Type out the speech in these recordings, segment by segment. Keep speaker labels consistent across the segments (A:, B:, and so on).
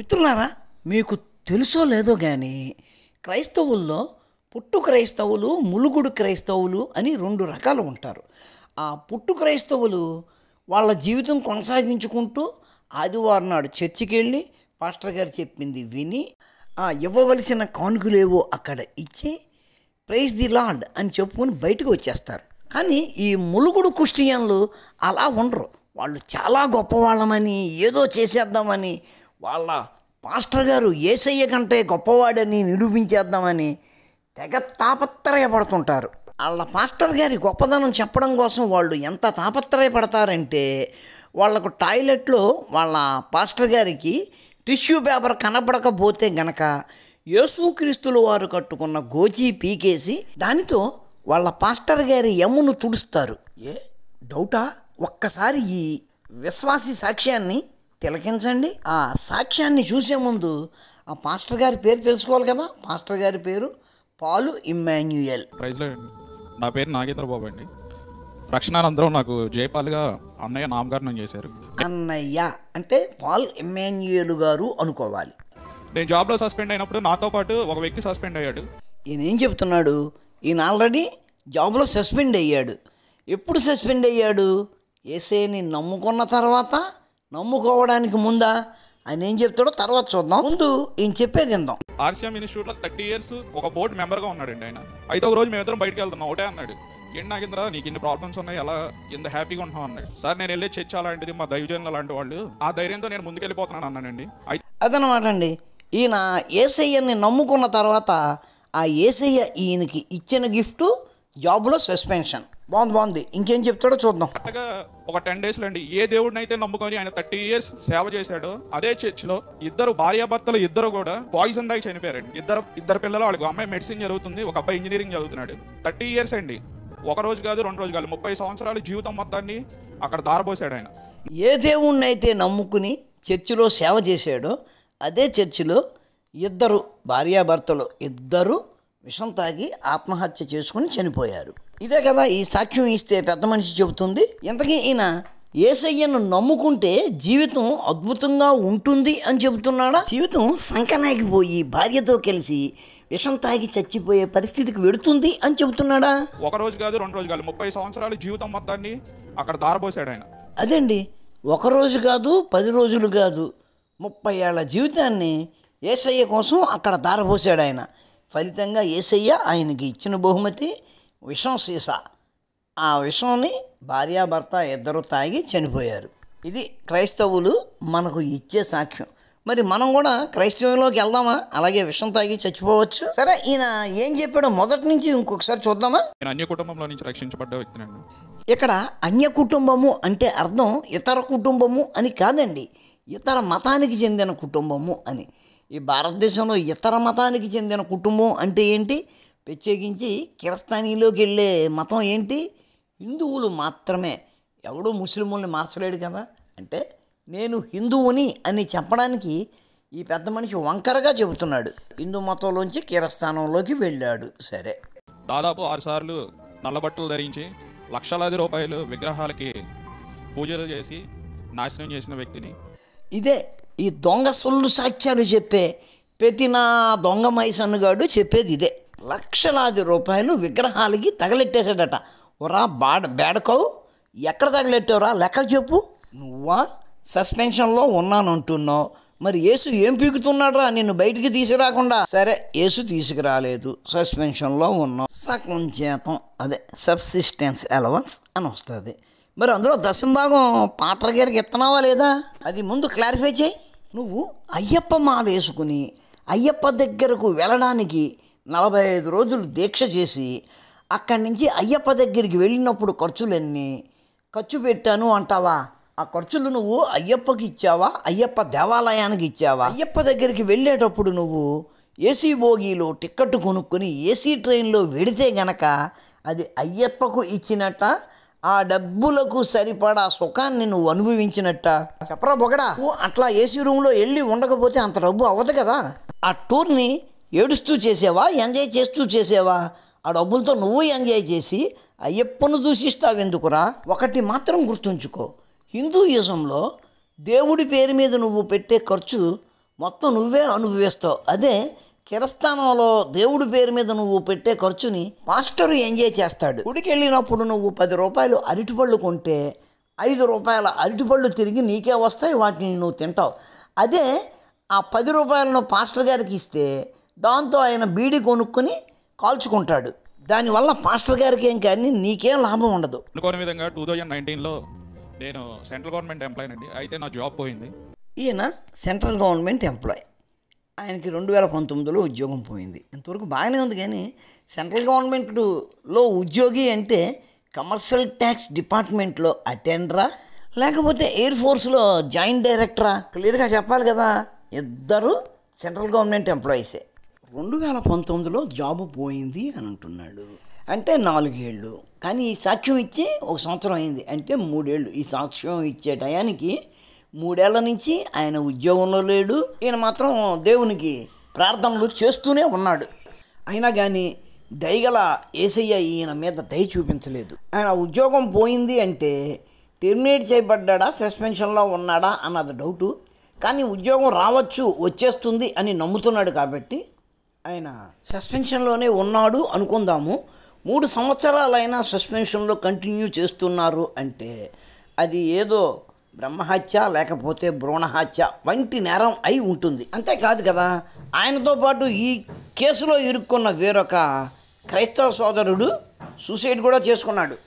A: మిత్రులారా మీకు తెలుసో లేదో కానీ క్రైస్తవుల్లో పుట్టు క్రైస్తవులు ములుగుడు క్రైస్తవులు అని రెండు రకాలు ఉంటారు ఆ పుట్టు క్రైస్తవులు వాళ్ళ జీవితం కొనసాగించుకుంటూ ఆదివారం నాడు చర్చికి వెళ్ళి పాస్టర్ గారు చెప్పింది విని ఆ ఇవ్వవలసిన కానుకలేవో అక్కడ ఇచ్చి ప్రైజ్ ది లార్డ్ అని చెప్పుకొని బయటకు వచ్చేస్తారు కానీ ఈ ములుగుడు క్రిస్టియన్లు అలా ఉండరు వాళ్ళు చాలా గొప్పవాళ్ళమని ఏదో చేసేద్దామని వాళ్ళ పాస్టర్ గారు ఏసయ్య కంటే గొప్పవాడని నిరూపించేద్దామని తెగ తాపత్రయపడుతుంటారు వాళ్ళ పాస్టర్ గారి గొప్పదనం చెప్పడం కోసం వాళ్ళు ఎంత తాపత్రయపడతారంటే వాళ్ళకు టాయిలెట్లో వాళ్ళ పాస్టర్ గారికి టిష్యూ పేపర్ కనబడకపోతే గనక యేసుక్రీస్తులు వారు కట్టుకున్న గోచి పీకేసి దానితో వాళ్ళ పాస్టర్ గారి ఎమ్మును తుడుస్తారు ఏ డౌటా ఒక్కసారి ఈ విశ్వాసి సాక్ష్యాన్ని తిలకించండి ఆ సాక్ష్యాన్ని చూసే ముందు ఆ పాస్టర్ గారి పేరు తెలుసుకోవాలి కదా పాస్టర్ గారి పేరు పాలు ఇమ్మాన్యుయల్
B: ప్రైజ్లో నా పేరు నాగేంద్ర బాబు అండి రక్షణానంతరం నాకు జయపాల్గా అన్నయ్య నామకరణం చేశారు
A: అన్నయ్య అంటే పాల్ ఇమ్మాన్యుయల్ గారు అనుకోవాలి
B: నేను జాబ్లో సస్పెండ్ అయినప్పుడు నాతో పాటు ఒక వ్యక్తి సస్పెండ్ అయ్యాడు
A: ఈయన ఏం చెప్తున్నాడు ఈయన ఆల్రెడీ జాబ్లో సస్పెండ్ అయ్యాడు ఎప్పుడు సస్పెండ్ అయ్యాడు ఏసేని నమ్ముకున్న తర్వాత నమ్ముకోవడానికి ముందా ఆయన ఏం చెప్తాడో తర్వాత చూద్దాం ముందు ఈయన చెప్పేది విందాం
B: ఆర్సీఎం ఇన్స్టిట్యూట్లో థర్టీ ఇయర్స్ ఒక బోర్డు మెంబర్గా ఉన్నాడండి ఆయన అయితే ఒక రోజు మేమిద్దరం బయటకు వెళ్తున్నాం ఒకటే అన్నాడు ఏంటి నాగేంద్ర నీకు ఇన్ని ప్రాబ్లమ్స్ ఉన్నాయి ఎలా ఇంత హ్యాపీగా ఉంటున్నావు అన్నాడు సార్ నేను వెళ్ళే చర్చ అలాంటిది మా దైవజనులు అలాంటి వాళ్ళు ఆ ధైర్యంతో నేను ముందుకెళ్ళిపోతున్నాను అన్నానండి అయితే
A: అదనమాట అండి ఈయన ఏసయ్యని నమ్ముకున్న తర్వాత ఆ ఏసయ్య ఈయనకి ఇచ్చిన గిఫ్ట్ జాబ్లో సస్పెన్షన్ బాగుంది బాగుంది ఇంకేం చెప్తాడో చూద్దాం
B: కరెక్ట్గా ఒక టెన్ డేస్లో అండి ఏ దేవుడిని అయితే నమ్ముకొని ఆయన థర్టీ ఇయర్స్ సేవ చేశాడో అదే చర్చ్లో ఇద్దరు భార్యాభర్తలు ఇద్దరు కూడా పాయిజన్ దాగి చనిపోయారండి ఇద్దరు ఇద్దరు పిల్లలు వాళ్ళకి అమ్మాయి మెడిసిన్ చదువుతుంది ఒక అబ్బాయి ఇంజనీరింగ్ చదువుతున్నాడు థర్టీ ఇయర్స్ అండి ఒక రోజు కాదు రెండు రోజు కాదు ముప్పై సంవత్సరాలు జీవితం మొత్తాన్ని అక్కడ దారపోసాడు ఆయన
A: ఏ దేవుణ్ణి అయితే నమ్ముకుని చర్చిలో సేవ చేశాడో అదే చర్చిలో ఇద్దరు భార్యాభర్తలు ఇద్దరు విషం తాగి ఆత్మహత్య చేసుకుని చనిపోయారు ఇదే కదా ఈ సాక్ష్యం ఇస్తే పెద్ద మనిషి చెబుతుంది ఇంతకీ ఈయన ఏసయ్యను నమ్ముకుంటే జీవితం అద్భుతంగా ఉంటుంది అని చెబుతున్నాడా జీవితం సంకనాగిపోయి భార్యతో కలిసి విషం తాగి చచ్చిపోయే పరిస్థితికి వెడుతుంది అని చెబుతున్నాడా
B: ఒక రోజు కాదు రెండు రోజు కాదు ముప్పై సంవత్సరాలు జీవితం మొత్తాన్ని అక్కడ దారపోసాడు ఆయన
A: అదండి ఒక రోజు కాదు పది రోజులు కాదు ముప్పై ఏళ్ల జీవితాన్ని ఏసయ్య కోసం అక్కడ దారపోసాడు ఆయన ఫలితంగా ఏసయ్య ఆయనకి ఇచ్చిన బహుమతి విషం సీసా ఆ విషంని భార్యాభర్త ఇద్దరు తాగి చనిపోయారు ఇది క్రైస్తవులు మనకు ఇచ్చే సాక్ష్యం మరి మనం కూడా క్రైస్తవంలోకి వెళ్దామా అలాగే విషం తాగి చచ్చిపోవచ్చు సరే ఈయన ఏం చెప్పాడో మొదటి నుంచి ఇంకొకసారి చూద్దామా
B: నేను అన్య కుటుంబంలో నుంచి రక్షించబడ్డ వ్యక్తినండి
A: ఇక్కడ అన్య కుటుంబము అంటే అర్థం ఇతర కుటుంబము అని కాదండి ఇతర మతానికి చెందిన కుటుంబము అని ఈ భారతదేశంలో ఇతర మతానికి చెందిన కుటుంబం అంటే ఏంటి ప్రత్యేకించి కిరస్తానీలోకి వెళ్ళే మతం ఏంటి హిందువులు మాత్రమే ఎవడూ ముస్లింలని మార్చలేడు కదా అంటే నేను హిందువుని అని చెప్పడానికి ఈ పెద్ద మనిషి వంకరగా చెబుతున్నాడు హిందూ మతంలోంచి కిరస్థానంలోకి వెళ్ళాడు సరే
B: దాదాపు ఆరు సార్లు నల్లబట్టలు ధరించి లక్షలాది రూపాయలు విగ్రహాలకి పూజలు చేసి నాశనం చేసిన వ్యక్తిని
A: ఇదే ఈ దొంగ సొల్లు సాక్ష్యాలు చెప్పే ప్రతి నా దొంగ మైసన్నుగాడు చెప్పేది ఇదే లక్షలాది రూపాయలు విగ్రహాలకి తగలెట్టేశాడట ఒరా బాడ బేడకవు ఎక్కడ తగలెట్టావురా లెక్కలు చెప్పు నువ్వా సస్పెన్షన్లో ఉన్నానంటున్నావు మరి యేసు ఏం పీకుతున్నాడురా నిన్ను బయటికి తీసుకురాకుండా సరే యేసు తీసుకురాలేదు సస్పెన్షన్లో ఉన్నావు సగం జీతం అదే సబ్సిస్టెన్స్ అలవన్స్ అని వస్తుంది మరి అందులో దశంభాగం పాటర్ గారికి ఇస్తున్నావా లేదా అది ముందు క్లారిఫై చేయి నువ్వు అయ్యప్ప మాల వేసుకుని అయ్యప్ప దగ్గరకు వెళ్ళడానికి నలభై ఐదు రోజులు దీక్ష చేసి అక్కడి నుంచి అయ్యప్ప దగ్గరికి వెళ్ళినప్పుడు ఖర్చులన్నీ ఖర్చు పెట్టాను అంటావా ఆ ఖర్చులు నువ్వు అయ్యప్పకి ఇచ్చావా అయ్యప్ప దేవాలయానికి ఇచ్చావా అయ్యప్ప దగ్గరికి వెళ్ళేటప్పుడు నువ్వు ఏసీ బోగీలో టిక్కెట్ కొనుక్కొని ఏసీ ట్రైన్లో వెడితే గనక అది అయ్యప్పకు ఇచ్చినట్ట ఆ డబ్బులకు సరిపడా సుఖాన్ని నువ్వు అనుభవించినట్ట చెప్పరా బొగడా నువ్వు అట్లా ఏసీ రూమ్లో వెళ్ళి ఉండకపోతే అంత డబ్బు అవ్వదు కదా ఆ టూర్ని ఏడుస్తూ చేసేవా ఎంజాయ్ చేస్తూ చేసేవా ఆ డబ్బులతో నువ్వు ఎంజాయ్ చేసి అయ్యప్పను దూషిస్తావెందుకురా ఒకటి మాత్రం గుర్తుంచుకో హిందూయిజంలో దేవుడి పేరు మీద నువ్వు పెట్టే ఖర్చు మొత్తం నువ్వే అనుభవిస్తావు అదే కిరస్థానంలో దేవుడి పేరు మీద నువ్వు పెట్టే ఖర్చుని మాస్టర్ ఎంజాయ్ చేస్తాడు గుడికి వెళ్ళినప్పుడు నువ్వు పది రూపాయలు అరటిపళ్ళు కొంటే ఐదు రూపాయల అరటిపళ్ళు తిరిగి నీకే వస్తాయి వాటిని నువ్వు తింటావు అదే ఆ పది రూపాయలను పాస్టర్ గారికి ఇస్తే దాంతో ఆయన బీడీ కొనుక్కొని కాల్చుకుంటాడు దానివల్ల పాస్టర్ గారికి ఏం కానీ నీకేం లాభం ఉండదు
B: అనుకోని విధంగా టూ థౌజండ్ నైన్టీన్లో నేను సెంట్రల్ గవర్నమెంట్ ఎంప్లాయ్ అండి అయితే నా జాబ్ పోయింది
A: ఈయన సెంట్రల్ గవర్నమెంట్ ఎంప్లాయ్ ఆయనకి రెండు వేల పంతొమ్మిదిలో ఉద్యోగం పోయింది ఇంతవరకు బాగానే ఉంది కానీ సెంట్రల్ గవర్నమెంట్లో ఉద్యోగి అంటే కమర్షియల్ ట్యాక్స్ డిపార్ట్మెంట్లో అటెండరా లేకపోతే ఎయిర్ ఫోర్స్లో జాయింట్ డైరెక్టరా క్లియర్గా చెప్పాలి కదా ఇద్దరు సెంట్రల్ గవర్నమెంట్ ఎంప్లాయీసే రెండు వేల పంతొమ్మిదిలో జాబ్ పోయింది అని అంటున్నాడు అంటే నాలుగేళ్ళు కానీ ఈ సాక్ష్యం ఇచ్చి ఒక సంవత్సరం అయింది అంటే మూడేళ్ళు ఈ సాక్ష్యం ఇచ్చే టయానికి మూడేళ్ల నుంచి ఆయన ఉద్యోగంలో లేడు ఈయన మాత్రం దేవునికి ప్రార్థనలు చేస్తూనే ఉన్నాడు అయినా కానీ దయగల ఏసయ్య ఈయన మీద దయ చూపించలేదు ఆయన ఉద్యోగం పోయింది అంటే టెర్మినేట్ చేయబడ్డా సస్పెన్షన్లో ఉన్నాడా అన్నది డౌటు కానీ ఉద్యోగం రావచ్చు వచ్చేస్తుంది అని నమ్ముతున్నాడు కాబట్టి ఆయన సస్పెన్షన్లోనే ఉన్నాడు అనుకుందాము మూడు సంవత్సరాలైనా సస్పెన్షన్లో కంటిన్యూ చేస్తున్నారు అంటే అది ఏదో బ్రహ్మహత్య లేకపోతే భ్రూణహత్య వంటి నేరం అయి ఉంటుంది అంతేకాదు కదా ఆయనతో పాటు ఈ కేసులో ఇరుక్కున్న వేరొక క్రైస్తవ సోదరుడు సూసైడ్ కూడా చేసుకున్నాడు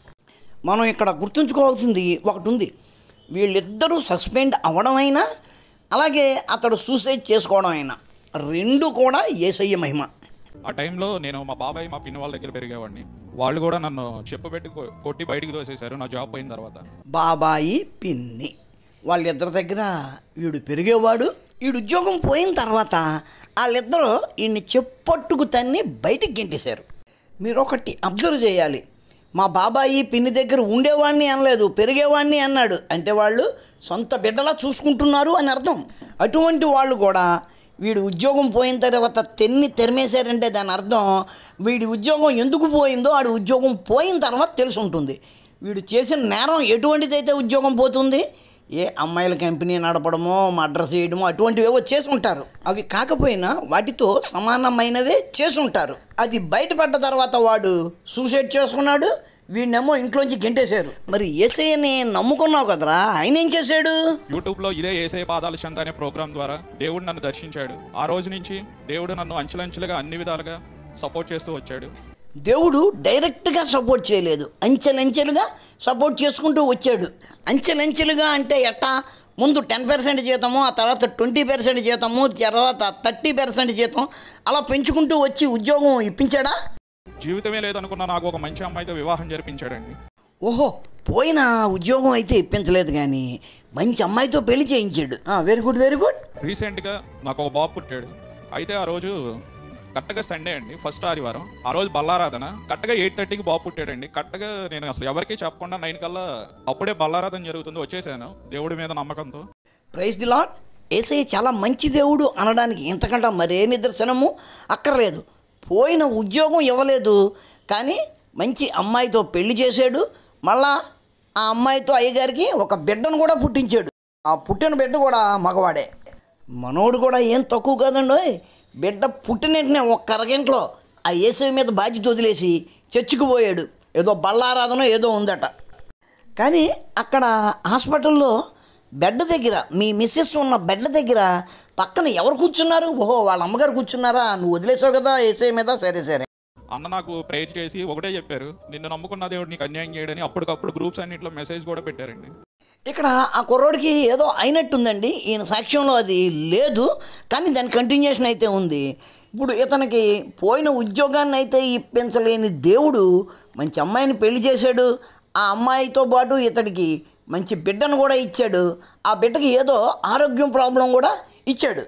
A: మనం ఇక్కడ గుర్తుంచుకోవాల్సింది ఒకటి ఉంది వీళ్ళిద్దరూ సస్పెండ్ అవ్వడమైనా అలాగే అతడు సూసైడ్ చేసుకోవడం అయినా రెండు కూడా ఏసయ్య మహిమ
B: ఆ టైంలో నేను మా బాబాయ్ మా పిన్ని వాళ్ళ దగ్గర పెరిగేవాడిని వాళ్ళు కూడా నన్ను చెప్పబెట్టి కొ- కొట్టి బయటికి దోసేశారు నా జాబ్ పోయిన తర్వాత
A: బాబాయి పిన్ని వాళ్ళిద్దరి దగ్గర వీడు పెరిగేవాడు వీడు ఉద్యోగం పోయిన తర్వాత వాళ్ళిద్దరూ వీడిని చెప్పట్టుకు తన్ని బయటికి గెంటేశారు మీరు ఒకటి అబ్జర్వ్ చేయాలి మా బాబాయి పిన్ని దగ్గర ఉండేవాడిని అనలేదు పెరిగేవాడిని అన్నాడు అంటే వాళ్ళు సొంత బిడ్డలా చూసుకుంటున్నారు అని అర్థం అటువంటి వాళ్ళు కూడా వీడి ఉద్యోగం పోయిన తర్వాత తెన్ని తెరిమేశారంటే దాని అర్థం వీడి ఉద్యోగం ఎందుకు పోయిందో వాడి ఉద్యోగం పోయిన తర్వాత తెలిసి ఉంటుంది వీడు చేసిన నేరం ఎటువంటిదైతే ఉద్యోగం పోతుంది ఏ అమ్మాయిల కంపెనీ నడపడమో మర్డర్ చేయడమో అటువంటివి ఏవో చేసి ఉంటారు అవి కాకపోయినా వాటితో సమానమైనవే చేసి ఉంటారు అది బయటపడ్డ తర్వాత వాడు సూసైడ్ చేసుకున్నాడు వీడినేమో ఇంట్లోంచి గెంటేశారు మరి ఏసయ్యని నమ్ముకున్నావు కదరా ఆయన ఏం చేశాడు
B: యూట్యూబ్లో ఇదే ఏసే పాదాల చెంత అనే ప్రోగ్రామ్ ద్వారా దేవుడు నన్ను దర్శించాడు ఆ రోజు నుంచి దేవుడు నన్ను అంచెలంచెలుగా అన్ని విధాలుగా సపోర్ట్ చేస్తూ వచ్చాడు
A: దేవుడు డైరెక్ట్గా సపోర్ట్ చేయలేదు అంచెలంచెలుగా సపోర్ట్ చేసుకుంటూ వచ్చాడు అంచెలంచెలుగా అంటే ఎట్టా ముందు టెన్ పర్సెంట్ జీతము ఆ తర్వాత ట్వంటీ పర్సెంట్ జీతము తర్వాత థర్టీ పర్సెంట్ జీతం అలా పెంచుకుంటూ వచ్చి ఉద్యోగం ఇప్పించాడా
B: జీవితమే లేదనుకున్న నాకు ఒక మంచి అమ్మాయితో వివాహం జరిపించాడండి
A: ఓహో పోయిన ఉద్యోగం అయితే ఇప్పించలేదు కానీ మంచి అమ్మాయితో పెళ్లి చేయించాడు వెరీ గుడ్ వెరీ గుడ్
B: రీసెంట్గా నాకు ఒక బాబు పుట్టాడు అయితే ఆ రోజు కరెక్ట్గా సండే అండి ఫస్ట్ ఆదివారం ఆ రోజు బల్లారాధన కరెక్ట్గా ఎయిట్ థర్టీకి బాబు పుట్టాడండి కరెక్ట్గా నేను అసలు ఎవరికీ చెప్పకుండా నైన్ కల్లా అప్పుడే బల్లారాధన జరుగుతుంది వచ్చేసాను దేవుడి మీద నమ్మకంతో
A: ప్రైజ్ ది లాట్ ఏసయ్య చాలా మంచి దేవుడు అనడానికి ఇంతకంటే మరే నిదర్శనము అక్కర్లేదు పోయిన ఉద్యోగం ఇవ్వలేదు కానీ మంచి అమ్మాయితో పెళ్లి చేశాడు మళ్ళా ఆ అమ్మాయితో అయ్యగారికి ఒక బిడ్డను కూడా పుట్టించాడు ఆ పుట్టిన బిడ్డ కూడా మగవాడే మనోడు కూడా ఏం తక్కువ కాదండి ఓయ్. బిడ్డ పుట్టిన వెంటనే ఒక్క అరగంటలో ఆ ఏసవి మీద బాధ్యత వదిలేసి చర్చికి పోయాడు ఏదో బల్లారాధన ఏదో ఉందట కానీ అక్కడ హాస్పిటల్లో బెడ్ దగ్గర మీ మిస్సెస్ ఉన్న బెడ్ దగ్గర పక్కన ఎవరు కూర్చున్నారు ఓహో వాళ్ళ అమ్మగారు కూర్చున్నారా నువ్వు వదిలేసావు కదా ఏసఐ మీద సరే సరే
B: అన్న నాకు ప్రేయర్ చేసి ఒకటే చెప్పారు నిన్ను నమ్ముకున్న దేవుడు నీకు అన్యాయం చేయడని అప్పటికప్పుడు గ్రూప్స్ అన్నింటిలో మెసేజ్ కూడా పెట్టారండి
A: ఇక్కడ ఆ కుర్రోడికి ఏదో అయినట్టుందండి ఈయన సాక్ష్యంలో అది లేదు కానీ దాని కంటిన్యూషన్ అయితే ఉంది ఇప్పుడు ఇతనికి పోయిన ఉద్యోగాన్ని అయితే ఇప్పించలేని దేవుడు మంచి అమ్మాయిని పెళ్లి చేశాడు ఆ అమ్మాయితో పాటు ఇతడికి మంచి బిడ్డను కూడా ఇచ్చాడు ఆ బిడ్డకి ఏదో ఆరోగ్యం ప్రాబ్లం కూడా ఇచ్చాడు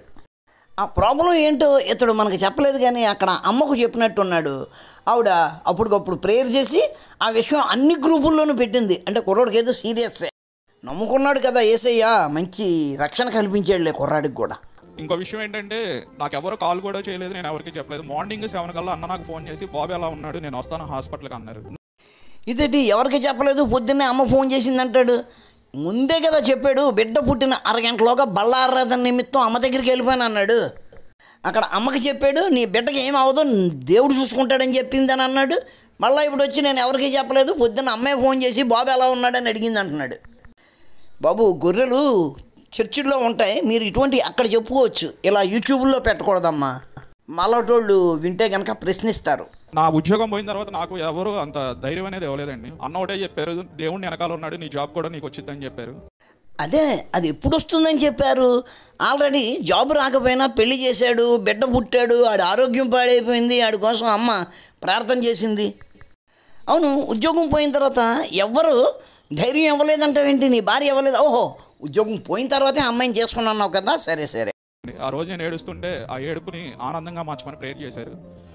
A: ఆ ప్రాబ్లం ఏంటో ఇతడు మనకు చెప్పలేదు కానీ అక్కడ అమ్మకు చెప్పినట్టున్నాడు ఆవిడ అప్పటికప్పుడు ప్రేయర్ చేసి ఆ విషయం అన్ని గ్రూపుల్లోనూ పెట్టింది అంటే కుర్రోడికి ఏదో సీరియస్సే నమ్ముకున్నాడు కదా ఏసయ్య మంచి రక్షణ కల్పించాడులే కుర్రాడికి కూడా
B: ఇంకో విషయం ఏంటంటే నాకు ఎవరు కాల్ కూడా చేయలేదు నేను ఎవరికి చెప్పలేదు మార్నింగ్ సెవెన్ కల్లా అన్న నాకు ఫోన్ చేసి బాబు ఎలా ఉన్నాడు నేను వస్తాను హాస్పిటల్కి అన్నారు
A: ఇదేంటి ఎవరికి చెప్పలేదు పొద్దున్నే అమ్మ ఫోన్ చేసింది అంటాడు ముందే కదా చెప్పాడు బిడ్డ పుట్టిన అరగంటలోగా బళ్ళారాధన నిమిత్తం అమ్మ దగ్గరికి వెళ్ళిపోయాను అన్నాడు అక్కడ అమ్మకి చెప్పాడు నీ బిడ్డకి ఏం అవ్వదు దేవుడు చూసుకుంటాడని చెప్పిందని అన్నాడు మళ్ళీ ఇప్పుడు వచ్చి నేను ఎవరికీ చెప్పలేదు పొద్దున్న అమ్మాయి ఫోన్ చేసి బాబు ఎలా ఉన్నాడని అడిగింది అంటున్నాడు బాబు గొర్రెలు చర్చిల్లో ఉంటాయి మీరు ఇటువంటి అక్కడ చెప్పుకోవచ్చు ఇలా యూట్యూబ్లో పెట్టకూడదమ్మా మళ్ళటోళ్ళు వింటే కనుక ప్రశ్నిస్తారు
B: నా ఉద్యోగం పోయిన తర్వాత నాకు ఎవరు అంత ధైర్యం అనేది ఇవ్వలేదండి అన్న ఒకటే చెప్పారు దేవుడిని వెనకాల ఉన్నాడు నీ జాబ్ కూడా నీకు వచ్చిందని చెప్పారు
A: అదే అది ఎప్పుడు వస్తుందని చెప్పారు ఆల్రెడీ జాబ్ రాకపోయినా పెళ్లి చేశాడు బిడ్డ పుట్టాడు ఆడి ఆరోగ్యం పాడైపోయింది ఆడి కోసం అమ్మ ప్రార్థన చేసింది అవును ఉద్యోగం పోయిన తర్వాత ఎవ్వరు ధైర్యం ఇవ్వలేదంటావేంటి నీ భార్య ఇవ్వలేదు ఓహో ఉద్యోగం పోయిన తర్వాతే అమ్మాయిని చేసుకున్నావు కదా సరే సరే
B: ఆ రోజు నేను ఏడుస్తుంటే ఆ ఏడుపుని ఆనందంగా మార్చమని ప్రేయర్ చేశారు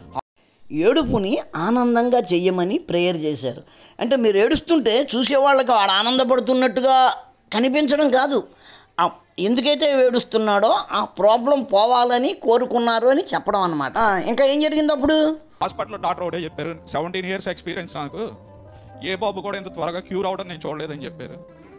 A: ఏడుపుని ఆనందంగా చెయ్యమని ప్రేయర్ చేశారు అంటే మీరు ఏడుస్తుంటే చూసేవాళ్ళకి వాడు ఆనందపడుతున్నట్టుగా కనిపించడం కాదు ఆ ఎందుకైతే ఏడుస్తున్నాడో ఆ ప్రాబ్లం పోవాలని కోరుకున్నారు అని చెప్పడం అనమాట ఇంకా ఏం జరిగింది అప్పుడు
B: హాస్పిటల్లో డాక్టర్ ఒకటే చెప్పారు సెవెంటీన్ ఇయర్స్ ఎక్స్పీరియన్స్ నాకు ఏ బాబు కూడా ఇంత త్వరగా క్యూర్ అవడం నేను చూడలేదని చెప్పారు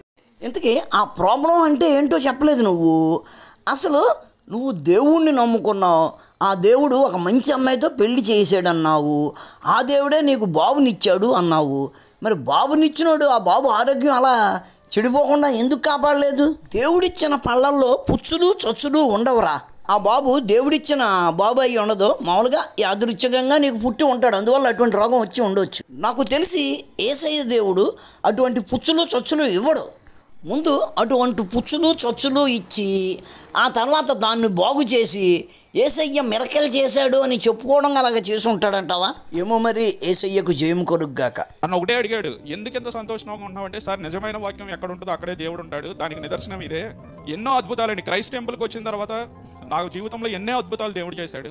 A: ఇంతకీ ఆ ప్రాబ్లం అంటే ఏంటో చెప్పలేదు నువ్వు అసలు నువ్వు దేవుణ్ణి నమ్ముకున్నావు ఆ దేవుడు ఒక మంచి అమ్మాయితో పెళ్లి చేసాడన్నావు ఆ దేవుడే నీకు బాబునిచ్చాడు అన్నావు మరి బాబునిచ్చినోడు ఆ బాబు ఆరోగ్యం అలా చెడిపోకుండా ఎందుకు కాపాడలేదు దేవుడిచ్చిన పళ్ళల్లో పుచ్చులు చచ్చులు ఉండవురా ఆ బాబు దేవుడిచ్చిన బాబు అయి ఉండదు మామూలుగా యాదృచ్ఛికంగా నీకు పుట్టి ఉంటాడు అందువల్ల అటువంటి రోగం వచ్చి ఉండొచ్చు నాకు తెలిసి ఏసయ్య దేవుడు అటువంటి పుచ్చులు చచ్చులు ఇవ్వడు ముందు అటువంటి పుచ్చులు చచ్చులు ఇచ్చి ఆ తర్వాత దాన్ని బాగు చేసి ఏసయ్య మిరకలు చేశాడు అని చెప్పుకోవడం అలాగ చేసి ఉంటాడంటావా ఏమో మరి ఏసయ్యకు జయం కొరుగ్గాక
B: నన్ను ఒకటే అడిగాడు ఎందుకు ఎంత సంతోషంగా ఉన్నావంటే సార్ నిజమైన వాక్యం ఎక్కడ ఉంటుందో అక్కడే దేవుడు ఉంటాడు దానికి నిదర్శనం ఇదే ఎన్నో అద్భుతాలండి క్రైస్ట్ టెంపుల్కి వచ్చిన తర్వాత నాకు జీవితంలో ఎన్నో అద్భుతాలు దేవుడు చేశాడు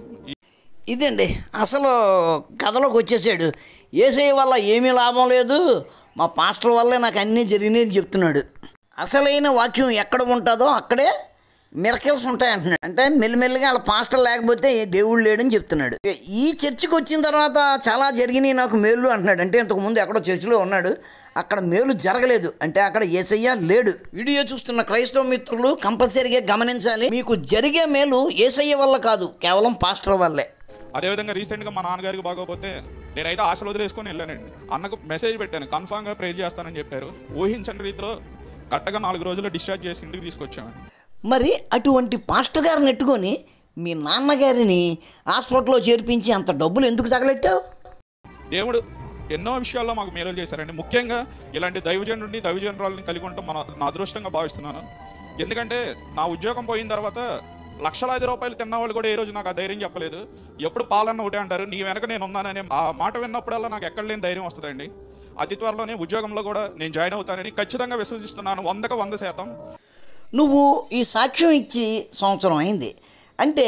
A: ఇదండి అసలు కథలోకి వచ్చేసాడు ఏసయ్య వల్ల ఏమీ లాభం లేదు మా పాస్టర్ వల్లే నాకు అన్నీ జరిగినాయని చెప్తున్నాడు అసలైన వాక్యం ఎక్కడ ఉంటుందో అక్కడే మిరకల్స్ ఉంటాయి అంటున్నాడు అంటే మెల్లిమెల్లిగా వాళ్ళ పాస్టర్ లేకపోతే ఏ దేవుడు లేడని చెప్తున్నాడు ఈ చర్చికి వచ్చిన తర్వాత చాలా జరిగినాయి నాకు మేలు అంటున్నాడు అంటే ఇంతకుముందు ఎక్కడో చర్చిలో ఉన్నాడు అక్కడ మేలు జరగలేదు అంటే అక్కడ ఏసయ్య లేడు వీడియో చూస్తున్న క్రైస్తవ మిత్రులు కంపల్సరీగా గమనించాలి మీకు జరిగే మేలు ఏసయ్య వల్ల కాదు కేవలం పాస్టర్ వల్లే
B: అదేవిధంగా రీసెంట్గా మా నాన్నగారికి బాగోపోతే నేనైతే ఆశలు వదిలేసుకొని వెళ్ళానండి అన్నకు మెసేజ్ పెట్టాను కన్ఫామ్గా ప్రే చేస్తానని చెప్పారు ఊహించని రీతిలో కరెక్ట్గా నాలుగు రోజుల్లో డిశ్చార్జ్ చేసి ఇంటికి తీసుకొచ్చామండి
A: మరి అటువంటి పాస్టర్ గారిని నెట్టుకొని మీ నాన్నగారిని హాస్పిటల్లో చేర్పించి అంత డబ్బులు ఎందుకు తగలెట్టావు
B: దేవుడు ఎన్నో విషయాల్లో మాకు మేలు చేశారండి ముఖ్యంగా ఇలాంటి దైవజనుడిని దైవజనురాలని కలిగి ఉండటం మన నా అదృష్టంగా భావిస్తున్నాను ఎందుకంటే నా ఉద్యోగం పోయిన తర్వాత లక్షలాది రూపాయలు తిన్న వాళ్ళు కూడా ఏ రోజు నాకు ఆ ధైర్యం చెప్పలేదు ఎప్పుడు పాలన్న ఒకటే అంటారు నీ వెనక నేను ఉన్నాననే ఆ మాట విన్నప్పుడల్లా నాకు ఎక్కడ లేని ధైర్యం వస్తుందండి అతి త్వరలోనే ఉద్యోగంలో కూడా నేను జాయిన్ అవుతానని ఖచ్చితంగా విశ్వసిస్తున్నాను వందకు వంద శాతం
A: నువ్వు ఈ సాక్ష్యం ఇచ్చి సంవత్సరం అయింది అంటే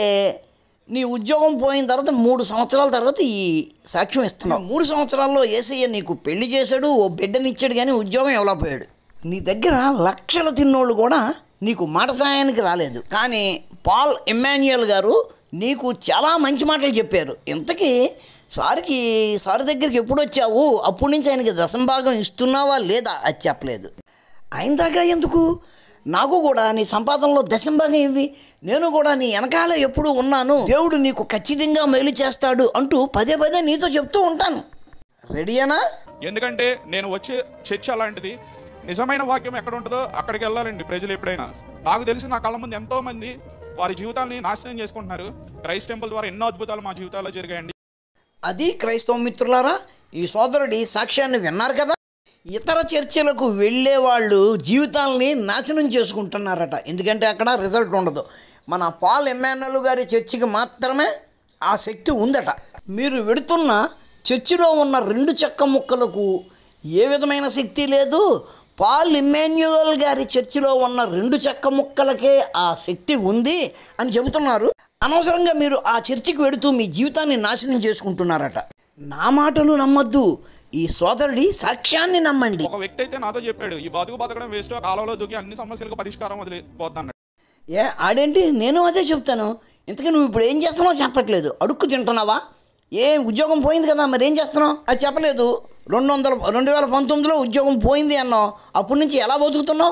A: నీ ఉద్యోగం పోయిన తర్వాత మూడు సంవత్సరాల తర్వాత ఈ సాక్ష్యం ఇస్తున్నావు మూడు సంవత్సరాల్లో ఏసయ్య నీకు పెళ్లి చేశాడు ఓ బిడ్డనిచ్చాడు కానీ ఉద్యోగం ఎవలా పోయాడు నీ దగ్గర లక్షల తిన్నోళ్ళు కూడా నీకు మాట సాయానికి రాలేదు కానీ పాల్ ఇమ్మాన్యుయల్ గారు నీకు చాలా మంచి మాటలు చెప్పారు ఇంతకీ సార్కి సార్ దగ్గరికి ఎప్పుడు వచ్చావు అప్పటి నుంచి ఆయనకి దశంభాగం ఇస్తున్నావా లేదా అది చెప్పలేదు ఆయన దాకా ఎందుకు నాకు కూడా నీ సంపాదనలో దశంభాగం ఇవ్వి నేను కూడా నీ వెనకాల ఎప్పుడు ఉన్నాను దేవుడు నీకు ఖచ్చితంగా మేలు చేస్తాడు అంటూ పదే పదే నీతో చెప్తూ ఉంటాను రెడీయేనా
B: ఎందుకంటే నేను వచ్చే చర్చ అలాంటిది నిజమైన వాక్యం ఎక్కడ ఉంటుందో అక్కడికి వెళ్ళాలండి ప్రజలు ఎప్పుడైనా నాకు తెలిసి నా కళ్ళ ముందు ఎంతో మంది వారి జీవితాన్ని నాశనం చేసుకుంటున్నారు క్రైస్ట్ టెంపుల్ ద్వారా ఎన్నో అద్భుతాలు మా జీవితాల్లో జరిగాయండి
A: అది క్రైస్తవ మిత్రులారా ఈ సోదరుడి సాక్ష్యాన్ని విన్నారు కదా ఇతర చర్చలకు వెళ్ళే వాళ్ళు జీవితాలని నాశనం చేసుకుంటున్నారట ఎందుకంటే అక్కడ రిజల్ట్ ఉండదు మన పాల్ ఎమ్మానుయల్ గారి చర్చికి మాత్రమే ఆ శక్తి ఉందట మీరు వెడుతున్న చర్చిలో ఉన్న రెండు చెక్క ముక్కలకు ఏ విధమైన శక్తి లేదు పాల్ ఇమ్మాన్యువల్ గారి చర్చిలో ఉన్న రెండు చెక్క ముక్కలకే ఆ శక్తి ఉంది అని చెబుతున్నారు అనవసరంగా మీరు ఆ చర్చికి వెడుతూ మీ జీవితాన్ని నాశనం చేసుకుంటున్నారట నా మాటలు నమ్మద్దు ఈ సోదరుడి సాక్ష్యాన్ని నమ్మండి
B: ఒక వ్యక్తి అయితే నాతో చెప్పాడు ఈ బతుకు బతకడం వేస్ట్ ఆ కాలంలో దూకి అన్ని సమస్యలకు పరిష్కారం వదిలిపోతాను
A: ఏ ఆడేంటి నేను అదే చెప్తాను ఇంతకీ నువ్వు ఇప్పుడు ఏం చేస్తున్నావు చెప్పట్లేదు అడుక్కు తింటున్నావా ఏ ఉద్యోగం పోయింది కదా మరి ఏం చేస్తున్నావు అది చెప్పలేదు రెండు వందల రెండు వేల పంతొమ్మిదిలో ఉద్యోగం పోయింది అన్నావు అప్పటి నుంచి ఎలా బతుకుతున్నావు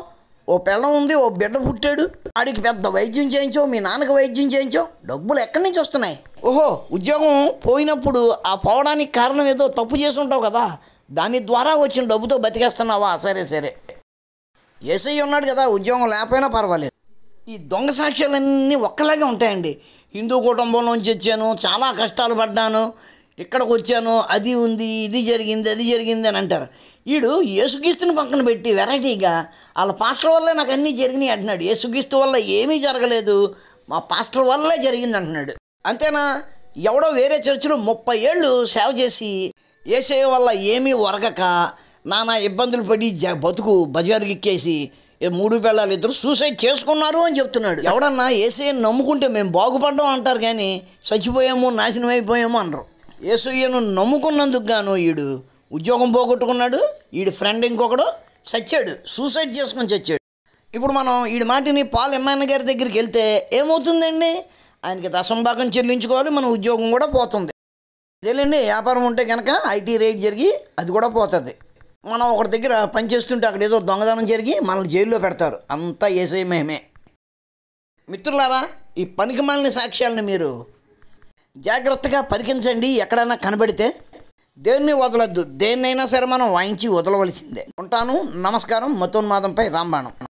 A: ఓ పిల్లం ఉంది ఓ బిడ్డ పుట్టాడు ఆడికి పెద్ద వైద్యం చేయించో మీ నాన్నకి వైద్యం చేయించో డబ్బులు ఎక్కడి నుంచి వస్తున్నాయి ఓహో ఉద్యోగం పోయినప్పుడు ఆ పోవడానికి కారణం ఏదో తప్పు చేసి ఉంటావు కదా దాని ద్వారా వచ్చిన డబ్బుతో బతికేస్తున్నావా సరే సరే ఏసై ఉన్నాడు కదా ఉద్యోగం లేకపోయినా పర్వాలేదు ఈ దొంగ సాక్ష్యాలన్నీ ఒక్కలాగే ఉంటాయండి హిందూ కుటుంబంలోంచి వచ్చాను చాలా కష్టాలు పడ్డాను ఇక్కడికి వచ్చాను అది ఉంది ఇది జరిగింది అది జరిగింది అని అంటారు వీడు యేసుక్రీస్తుని పక్కన పెట్టి వెరైటీగా వాళ్ళ పాస్టర్ వల్లే నాకు అన్నీ జరిగినాయి అంటున్నాడు యేసుక్రీస్తు వల్ల ఏమీ జరగలేదు మా పాస్టర్ వల్లే జరిగింది అంటున్నాడు అంతేనా ఎవడో వేరే చర్చిలో ముప్పై ఏళ్ళు సేవ చేసి ఏసే వల్ల ఏమీ ఒరగక నానా ఇబ్బందులు పడి జ బతుకు బజారుకి ఎక్కేసి ఏ మూడు పిల్లలు ఇద్దరు సూసైడ్ చేసుకున్నారు అని చెప్తున్నాడు ఎవడన్నా ఏసయ్యను నమ్ముకుంటే మేము బాగుపడ్డాం అంటారు కానీ చచ్చిపోయాము నాశనం అయిపోయాము అనరు ఏసయ్యను నమ్ముకున్నందుకు గాను ఈడు ఉద్యోగం పోగొట్టుకున్నాడు ఈడు ఫ్రెండ్ ఇంకొకడు చచ్చాడు సూసైడ్ చేసుకొని చచ్చాడు ఇప్పుడు మనం ఈడి మాటిని పాల్ ఎమ్మాయన్న గారి దగ్గరికి వెళ్తే ఏమవుతుందండి ఆయనకి దశంభాగం చెల్లించుకోవాలి మన ఉద్యోగం కూడా పోతుంది అదేలేండి వ్యాపారం ఉంటే కనుక ఐటీ రేట్ జరిగి అది కూడా పోతుంది మనం ఒకటి దగ్గర పని చేస్తుంటే అక్కడ ఏదో దొంగదనం జరిగి మనల్ని జైల్లో పెడతారు అంతా ఏసై మేమే మిత్రులారా ఈ పనికి మాలిన సాక్ష్యాలను మీరు జాగ్రత్తగా పరికించండి ఎక్కడైనా కనబడితే దేన్ని వదలొద్దు దేన్నైనా సరే మనం వాయించి వదలవలసిందే ఉంటాను నమస్కారం మతోన్మాదంపై రాంబాణం